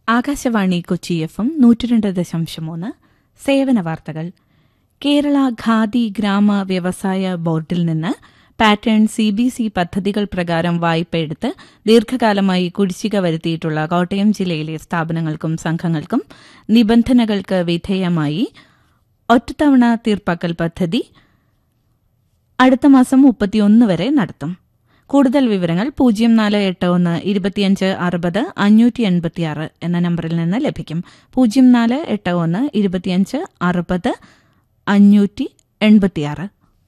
Akashvani Kochi F M നൂറ്റിരണ്ട് ദശാംശം മൂന്ന് സേവന വാർത്തകൾ കേരള ഖാദി ഗ്രാമ വ്യവസായ ബോർഡിൽ നിന്ന് പാറ്റേൺ സി ബി സി പദ്ധതികൾ പ്രകാരം വായ്പയെടുത്ത് ദീർഘകാലമായി കുടിശ്ശിക വരുത്തിയിട്ടുള്ള കോട്ടയം ജില്ലയിലെ സ്ഥാപനങ്ങൾക്കും സംഘങ്ങൾക്കും നിബന്ധനകൾക്ക് വിധേയമായി ഒറ്റത്തവണ തീർപ്പാക്കൽ പദ്ധതി അടുത്ത മാസം മുപ്പത്തിയൊന്ന് വരെ നടത്തും കൂടുതൽ വിവരങ്ങൾ പൂജ്യം നാല് എട്ട് ഒന്ന് ഇരുപത്തിയഞ്ച് അറുപത് അഞ്ഞൂറ്റി എൺപത്തിയാറ് എന്ന നമ്പറിൽ നിന്ന് ലഭിക്കും പൂജ്യം നാല് എട്ട് ഒന്ന് ഇരുപത്തിയഞ്ച് അറുപത് അഞ്ഞൂറ്റി എൺപത്തിയാറ്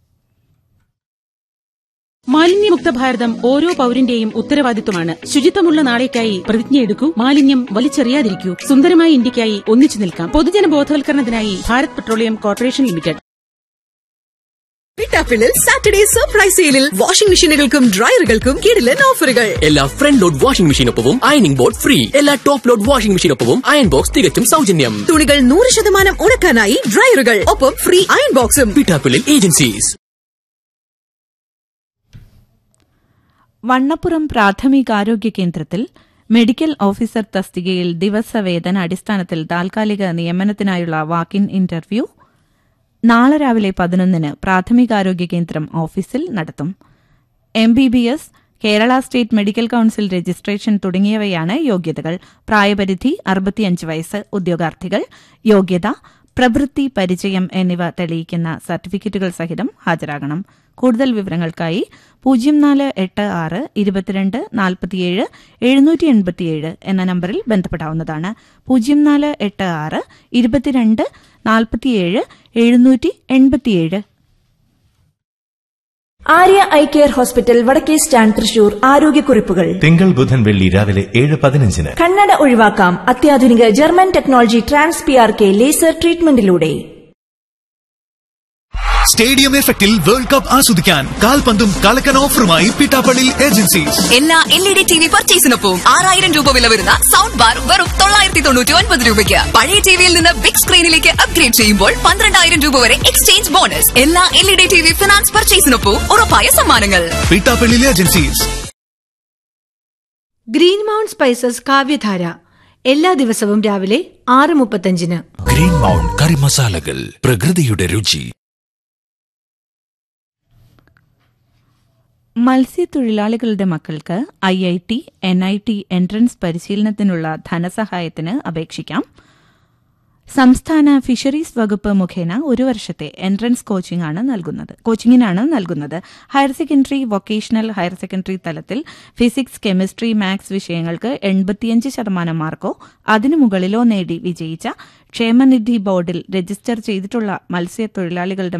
മാലിന്യമുക്ത ഭാരതം ഓരോ പൌരന്റെയും ഉത്തരവാദിത്വമാണ് ശുചിത്വമുള്ള നാളേക്കായി പ്രതിജ്ഞയെടുക്കൂ മാലിന്യം വലിച്ചെറിയാതിരിക്കൂ സുന്ദരമായ ഇന്ത്യക്കായി ഒന്നിച്ചു നിൽക്കാം പൊതുജന ബോധവൽക്കരണത്തിനായി ഭാരത് പെട്രോളിയം കോർപ്പറേഷൻ ലിമിറ്റഡ് പിട്ടാപ്പിളിൽ സാറ്റർഡേ സർപ്രൈസ് സെയിലിൽ വാഷിംഗ് മെഷീനുകൾക്കും ഡ്രയറുകൾക്കും കിടിലൻ ഓഫറുകൾ എല്ലാ ഫ്രണ്ട് ലോഡ് വാഷിംഗ് മെഷീനൊപ്പവും അയണിംഗ് ബോർഡ് ഫ്രീ എല്ലാ ടോപ്പ് ലോഡ് വാഷിംഗ് മെഷീനൊപ്പവും അയൺ ബോക്സ് തികച്ചും സൗജന്യം തുണികൾ നൂറ് ശതമാനം ഉണക്കാനായി ഡ്രയറുകൾ ഒപ്പം ഫ്രീ അയൺ ബോക്സും പിട്ടാപ്പിളിൽ ഏജൻസീസ് വണ്ണപ്പുറം പ്രാഥമികാരോഗ്യ കേന്ദ്രത്തിൽ മെഡിക്കൽ ഓഫീസർ തസ്തികയിൽ ദിവസവേതന അടിസ്ഥാനത്തിൽ താൽക്കാലിക നിയമനത്തിനായുള്ള വാക്കിൻ ഇന്റർവ്യൂ നാളെ രാവിലെ പതിനൊന്നിന് പ്രാഥമികാരോഗ്യ കേന്ദ്രം ഓഫീസിൽ നടത്തും M B B S Kerala state medical council registration തുടങ്ങിയവയാണ് യോഗ്യതകൾ പ്രായപരിധി അറുപത്തിയഞ്ച് വയസ്സ് ഉദ്യോഗാർത്ഥികൾ യോഗ്യത പ്രവൃത്തി പരിചയം എന്നിവ തെളിയിക്കുന്ന സർട്ടിഫിക്കറ്റുകൾ സഹിതം ഹാജരാകണം കൂടുതൽ വിവരങ്ങൾക്കായി പൂജ്യം നാല് എട്ട് ആറ് ഇരുപത്തിരണ്ട് നാൽപ്പത്തിയേഴ് എഴുന്നൂറ്റി എൺപത്തിയേഴ് എന്ന നമ്പറിൽ ബന്ധപ്പെടാവുന്നതാണ് പൂജ്യം നാല് എട്ട് ആറ് ഇരുപത്തിരണ്ട് നാൽപ്പത്തിയേഴ് എഴുന്നൂറ്റി എൺപത്തിയേഴ് ആര്യ ഐ കെയർ ഹോസ്പിറ്റൽ വടക്കേ സ്റ്റാൻഡ് തൃശൂർ ആരോഗ്യക്കുറിപ്പുകൾ തിങ്കൾ ബുധൻ വെള്ളി രാവിലെ ഏഴ് പതിനഞ്ചിന് കണ്ണട ഒഴിവാക്കാം അത്യാധുനിക German technology trans P R K laser ട്രീറ്റ്മെന്റിലൂടെ സ്റ്റേഡിയം എഫക്റ്റിൽ വേൾഡ് കപ്പ് ആസ്വദിക്കാൻ കാൽപന്തും കളക്കൻ ഓഫറുമായി പിട്ടാപ്പള്ളി ഏജൻസീസ് എല്ലാ L E D T V പർച്ചേസിനൊപ്പം ആറായിരം രൂപ വില വരുന്ന സൗണ്ട് ബാർ വെറും തൊള്ളായിരത്തി തൊണ്ണൂറ്റി ഒൻപത് രൂപയ്ക്ക് പഴയ ടിവിയിൽ നിന്ന് ബിഗ് സ്ക്രീനിലേക്ക് അപ്ഗ്രേഡ് ചെയ്യുമ്പോൾ പന്ത്രണ്ടായിരം രൂപ വരെ എക്സ്ചേഞ്ച് ബോണസ് എല്ലാ L E D T V finance പർച്ചേസിനൊപ്പം ഉറപ്പായ സമ്മാനങ്ങൾ Pittappilly agencies green mount spices Kavyadhara എല്ലാ ദിവസവും രാവിലെ ആറ് മുപ്പത്തഞ്ചിന് ഗ്രീൻ മൗണ്ട് കറി മസാലകൾ പ്രകൃതിയുടെ രുചി മത്സ്യത്തൊഴിലാളികളുടെ മക്കൾക്ക് I I T N I T entrance പരിശീലനത്തിനുള്ള ധനസഹായത്തിന് അപേക്ഷിക്കാം സംസ്ഥാന ഫിഷറീസ് വകുപ്പ് മുഖേന ഒരു വർഷത്തെ എൻട്രൻസ് കോച്ചിംഗ് ആണ് നൽകുന്നത് കോച്ചിങ്ങിനാണ് നൽകുന്നത് higher secondary vocational higher secondary തലത്തിൽ ഫിസിക്സ് കെമിസ്ട്രി മാത്സ് വിഷയങ്ങൾക്ക് എൺപത്തിയഞ്ച് ശതമാനം മാർക്കോ അതിനു മുകളിലോ നേടി വിജയിച്ച ക്ഷേമനിധി ബോർഡിൽ രജിസ്റ്റർ ചെയ്തിട്ടുള്ള മത്സ്യത്തൊഴിലാളികളുടെ